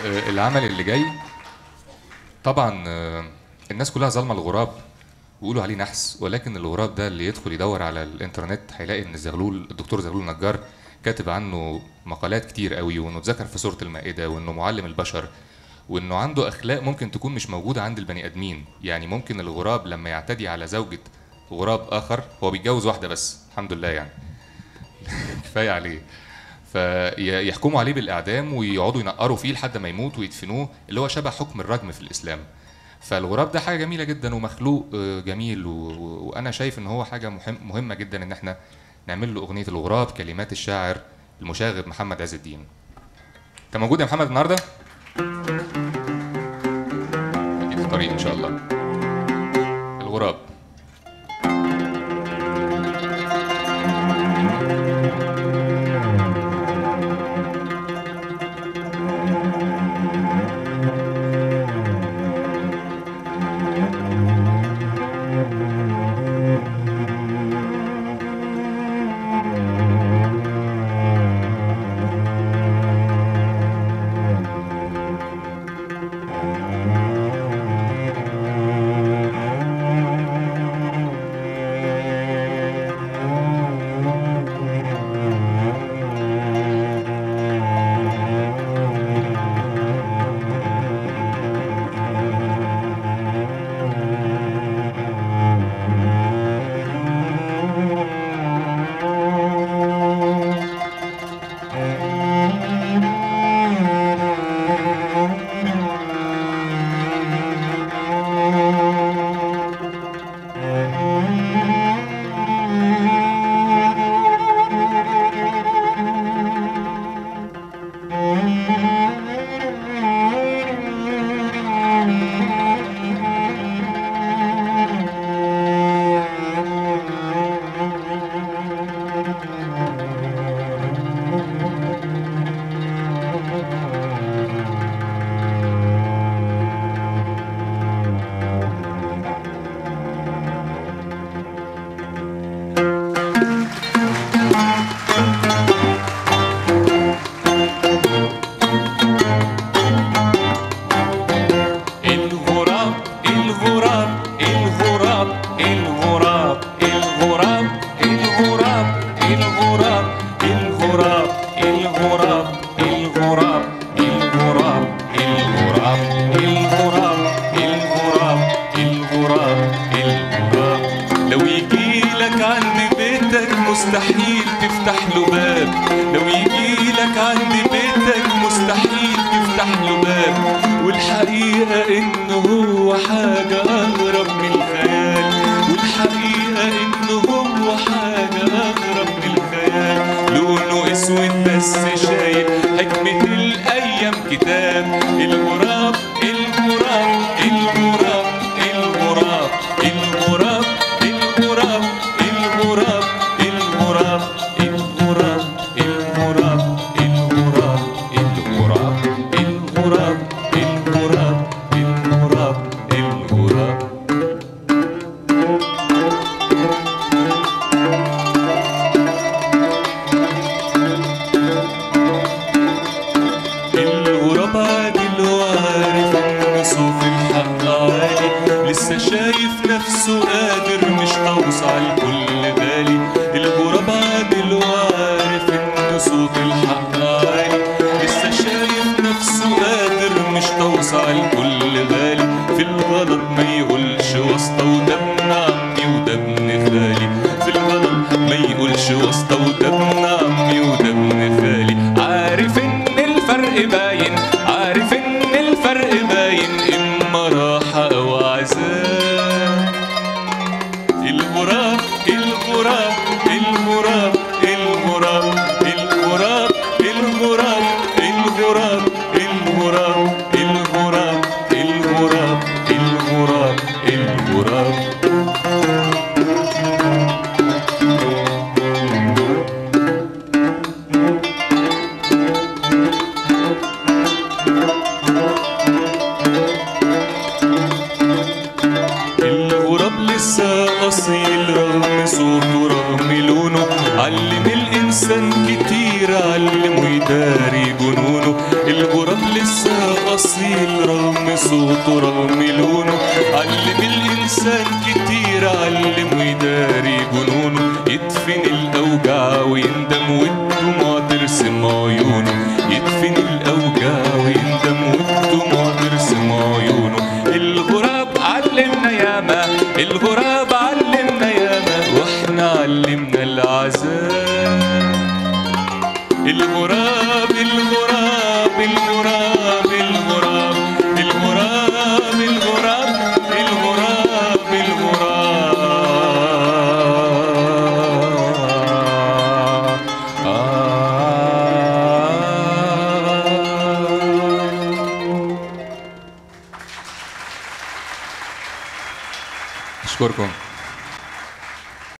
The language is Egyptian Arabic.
آه، العمل اللي جاي طبعا آه، الناس كلها ظالمه الغراب ويقولوا عليه نحس ولكن الغراب ده اللي يدخل يدور على الانترنت هيلاقي ان زغلول الدكتور زغلول نجار كاتب عنه مقالات كتير قوي وانه اتذكر في سوره المائده وانه معلم البشر وانه عنده اخلاق ممكن تكون مش موجوده عند البني ادمين يعني ممكن الغراب لما يعتدي على زوجة غراب اخر هو بيتجوز واحده بس الحمد لله يعني كفايه عليه فيحكموا عليه بالاعدام ويقعدوا ينقروا فيه لحد ما يموت ويدفنوه اللي هو شبه حكم الرجم في الاسلام فالغراب ده حاجه جميله جدا ومخلوق آه، جميل و... و- وانا شايف ان هو حاجه مهم مهمه جدا ان احنا نعمل له اغنيه الغراب كلمات الشاعر المشاغب محمد عز الدين انت موجود يا محمد النهارده اكيد في الطريق ان شاء الله الغراب الغراب الغراب الغراب الغراب الغراب الغراب الغراب الغراب الغراب الغراب الغراب الغراب الغراب الغراب الغراب الغراب لو يجيلك عند بيتك مستحيل تفتح له باب لو يجيلك عند بيتك مستحيل تفتح له باب والحقيقة إنه هو حاجة أغرب من الخيال والحقيقة إنه هو حاجة أغرب من الخيال لونه أسود بس شايل حكمة الأيام كتاب الغراب الغراب الغراب الغراب الغراب الغراب الغراب الغراب الغراب الغراب الغراب الغراب الغراب الغراب الغراب الغراب الغراب عادل وعارف ان صوت الحق عالي لسه شايف نفسه قادر مش اوسع الكل غالي الغراب عادل وعارف ان صوت الحق عالي لسه شايف نفسه قادر مش اوسع الكل غالي في الغلط ما يقولش واسطة وده ابن عمي وده ابن خالي في الغلط ما يقولش واسطة وده ابن عمي وده ابن خالي عارف ان الفرق باين عارف ان الفرق باين اما راحة او عذاب الغراب الغراب الغراب الغراب الغراب الغراب الغراب الغراب الغراب الغراب الغراب الغراب الغراب لسه أصيل رغم صوته رغم لونه علم الإنسان كتير علمه يداري جنونه الغراب لسه إنسان أصيل رغم صوته رغم لونه علم الإنسان كتير علم ويداري جنونه يدفن الأوجاع ويندم والدموع ترسم عيونه يدفن الأوجاع ويندم والدموع ترسم عيونه الغراب علمنا ياما الغراب علمنا ياما واحنا علمنا العذاب الغراب الغراب الغراب الغراب الغراب الغراب الغراب الغراب اشكركم